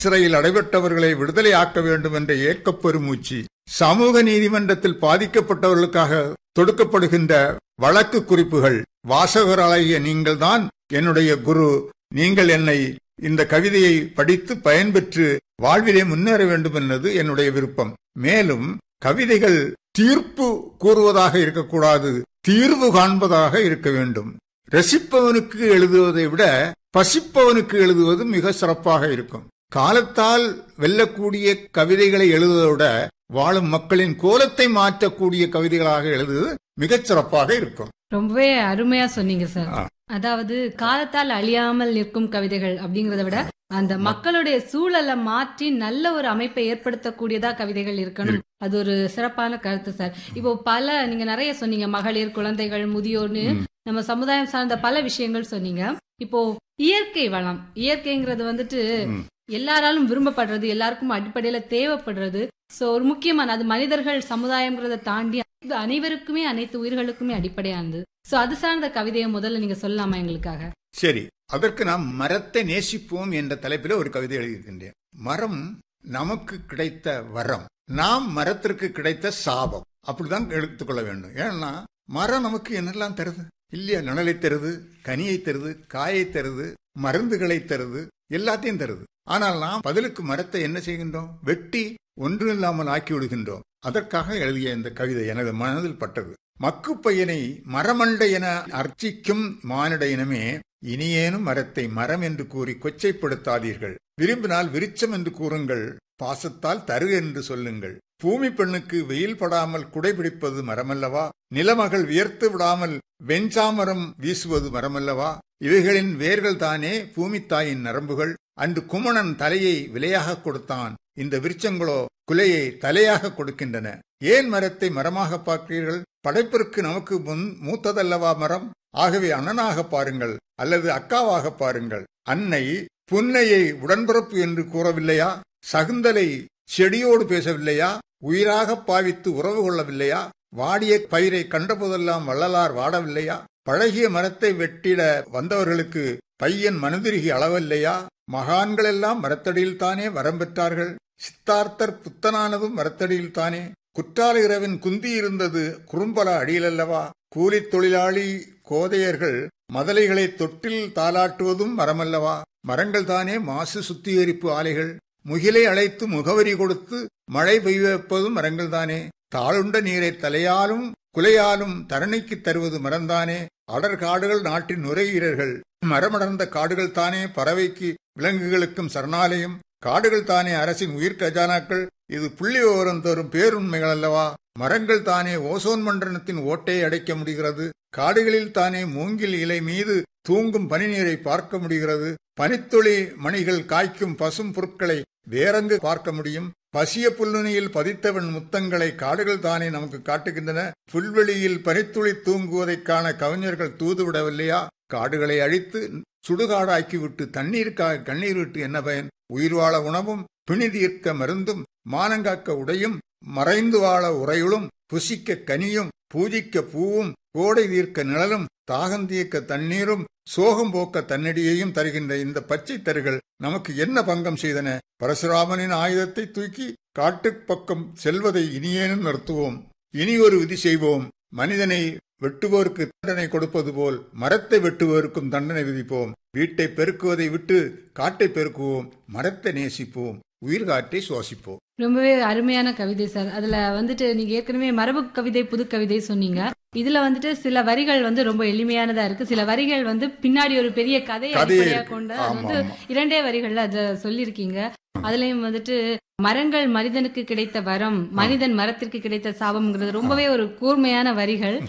சிறையில் அடைபட்டவர்களை விடுதலை ஆக்க வேண்டும் என்ற ஏக்கப் பெருமூச்சு சமூக நீதிமன்றத்தில் பாதிக்கப்பட்டவர்களுக்காக தொடுக்கப்படுகின்ற வழக்கு குறிப்புகள் வாசகராகிய நீங்கள்தான் என்னுடைய குரு நீங்கள் என்னை இந்த கவிதையை படித்து பயன்பெற்று வாழ்விலே முன்னேற வேண்டும் என்பது என்னுடைய விருப்பம் மேலும் கவிதைகள் தீர்ப்பு கூறுவதாக இருக்கக்கூடாது தீர்வு காண்பதாக இருக்க வேண்டும் ரசிப்பவனுக்கு எழுதுவதை விட பசிப்பவனுக்கு எழுதுவது மிக சிறப்பாக இருக்கும் காலத்தால் வெல்லக்கூடிய கவிதைகளை எழுதுவதை விட வாழும் மக்களின் கோலத்தை மாற்றக்கூடிய கவிதைகளாக எழுதுவது மிகச் சிறப்பாக இருக்கும் ரொம்பவே அருமையா சொன்னீங்க சார் ஆ. அதாவது காலத்தால் அழியாமல் நிற்கும் கவிதைகள் அப்படிங்கறத விட அந்த மக்களுடைய சூழலை மாற்றி நல்ல ஒரு அமைப்பை ஏற்படுத்தக்கூடியதா கவிதைகள் இருக்கணும் அது ஒரு சிறப்பான கருத்து சார் இப்போ பல நீங்க நிறைய சொன்னீங்க மகளிர் குழந்தைகள் முதியோர்னு நம்ம சமுதாயம் சார்ந்த பல விஷயங்கள் சொன்னீங்க இப்போ இயற்கை வளம் இயற்கைங்கிறது வந்துட்டு ம். எல்லாராலும் விரும்பப்படுறது எல்லாருக்கும் அடிப்படையில தேவைப்படுறது சோ ஒரு முக்கியமான அது மனிதர்கள் சமுதாயம்ங்கிறத தாண்டி இது அனைவருக்குமே அனைத்து உயிர்களுக்குமே அடிப்படையானது சோ அது சார்ந்த கவிதையை முதல்ல நீங்க சொல்லலாமா எங்களுக்காக சரி அதற்கு நாம் மரத்தை நேசிப்போம் என்ற தலைப்பில் ஒரு கவிதை எழுதியிருக்கின்றேன் மரம் நமக்கு கிடைத்த வரம் நாம் மரத்திற்கு கிடைத்த சாபம் அப்படிதான் எடுத்துக்கொள்ள வேண்டும் ஏன்னா மரம் நமக்கு என்னெல்லாம் தருது இல்லையா நிழலை தருது கனியை தருது காயை தருது மருந்துகளை தருது எல்லாத்தையும் தருது ஆனால் நாம் பதிலுக்கு மரத்தை என்ன செய்கின்றோம் வெட்டி ஒன்று இல்லாமல் ஆக்கி விடுகின்றோம் அதற்காக எழுதிய இந்த கவிதை எனது மனதில் பட்டது மக்குப்பையனை மரமண்டை என அர்ச்சிக்கும் மானிட இனமே இனியேனும் மரத்தை மரம் என்று கூறி கொச்சைப்படுத்தாதீர்கள் விரும்பினால் விருச்சம் என்று கூறுங்கள் பாசத்தால் தரு என்று சொல்லுங்கள் பூமி பெண்ணுக்கு வெயில் படாமல் குடைபிடிப்பது மரமல்லவா நிலமகள் வியர்த்து விடாமல் வெஞ்சாமரம் வீசுவது மரமல்லவா இவைகளின் வேர்கள் தானே பூமித்தாயின் நரம்புகள் அன்று குமணன் தலையை விலையாக கொடுத்தான் இந்த விருச்சங்களோ குலையை தலையாக கொடுக்கின்றன ஏன் மரத்தை மரமாக பார்க்கிறீர்கள் படைப்பிற்கு நமக்கு முன் மூத்ததல்லவா மரம் ஆகவே அண்ணனாக பாருங்கள் அல்லது அக்காவாக பாருங்கள் அன்னை புன்னையை உடன்பிறப்பு என்று கூறவில்லையா சகுந்தலை செடியோடு பேசவில்லையா உயிராக பாவித்து உறவு கொள்ளவில்லையா வாடிய பயிரை கண்டபோதெல்லாம் வள்ளலார் வாடவில்லையா பழகிய மரத்தை வெட்டிட வந்தவர்களுக்கு பையன் மனதிருகி அளவில்லையா மகான்களெல்லாம் மரத்தடியில் தானே வரம் பெற்றார்கள் சித்தார்த்தர் புத்தனானதும் மரத்தடியில் தானே குற்றால இரவின் குந்தி இருந்தது குறும்பல அடியிலல்லவா கூலித் தொழிலாளி கோதையர்கள் மதலைகளை தொட்டில் தாளாட்டுவதும் மரமல்லவா மரங்கள் தானே மாசு சுத்திகரிப்பு ஆலைகள் முகிலை அழைத்து முகவரி கொடுத்து மழை பெய்ய வைப்பதும் மரங்கள் தானே தாளுண்ட நீரை தலையாலும் குலையாலும் தரணிக்கு தருவது மரம்தானே அடர் காடுகள் நாட்டின் நுரையீரர்கள் மரமடர்ந்த காடுகள் தானே பறவைக்கு விலங்குகளுக்கும் சரணாலயம் காடுகள் தானே அரசின் உயிர் கஜானாக்கள் இது புள்ளி விவரம் தரும் பேருண்மைகள் அல்லவா மரங்கள் தானே ஓசோன் மண்டலத்தின் ஓட்டையை அடைக்க முடிகிறது காடுகளில் தானே மூங்கில் இலை மீது தூங்கும் பனிநீரை பார்க்க முடிகிறது பனித்துளி மணிகள் காய்க்கும் பசும் பொருட்களை வேறங்கு பார்க்க முடியும் பசிய புல்லுனியில் பதித்தவன் முத்தங்களை காடுகள் தானே நமக்கு காட்டுகின்றன புல்வெளியில் பனித்துளி தூங்குவதைக் காண கவிஞர்கள் தூதுவிடவில்லையா காடுகளை அழித்து சுடுகாடாக்கிவிட்டு தண்ணீருக்காக கண்ணீர் விட்டு என்ன பயன் உயிர் வாழ உணவும் பிணிதீர்க்க மருந்தும் மானங்காக்க உடையும் மறைந்து வாழ உறையுளும் புசிக்க கனியும் பூஜிக்க பூவும் கோடை தீர்க்க நிழலும் தாகந்தீர்க்க தண்ணீரும் சோகம் போக்க தன்னடியையும் தருகின்ற இந்த பச்சை தருகள் நமக்கு என்ன பங்கம் செய்தன பரசுராமனின் ஆயுதத்தை தூக்கி காட்டுப் பக்கம் செல்வதை இனியேனும் நிறுத்துவோம் இனி ஒரு விதி செய்வோம் மனிதனை வெட்டுவோருக்கு தண்டனை கொடுப்பது போல் மரத்தை வெட்டுவோருக்கும் தண்டனை விதிப்போம் வீட்டை பெருக்குவதை விட்டு காட்டை பெருக்குவோம் மரத்தை நேசிப்போம் உயிர் காற்றை சுவாசிப்போம் ரொம்பவே அருமையான கவிதை சார் அதுல வந்துட்டு நீங்க ஏற்கனவே மரபு கவிதை புது கவிதை சொன்னீங்க இதுல வந்துட்டு சில வரிகள் வந்து ரொம்ப எளிமையானதா இருக்கு சில வரிகள் வந்து பின்னாடி ஒரு பெரிய கதையை கதையே அடிப்படையா இருக்கு. கொண்டு ஆமா, அது வந்து ஆமா. இரண்டே வரிகள்ல அத சொல்லியிருக்கீங்க அதுலயும் வந்துட்டு மரங்கள் மனிதனுக்கு கிடைத்த வரம் மனிதன் மரத்திற்கு கிடைத்த சாபம்ங்கிறது ரொம்பவே ஒரு கூர்மையான வரிகள்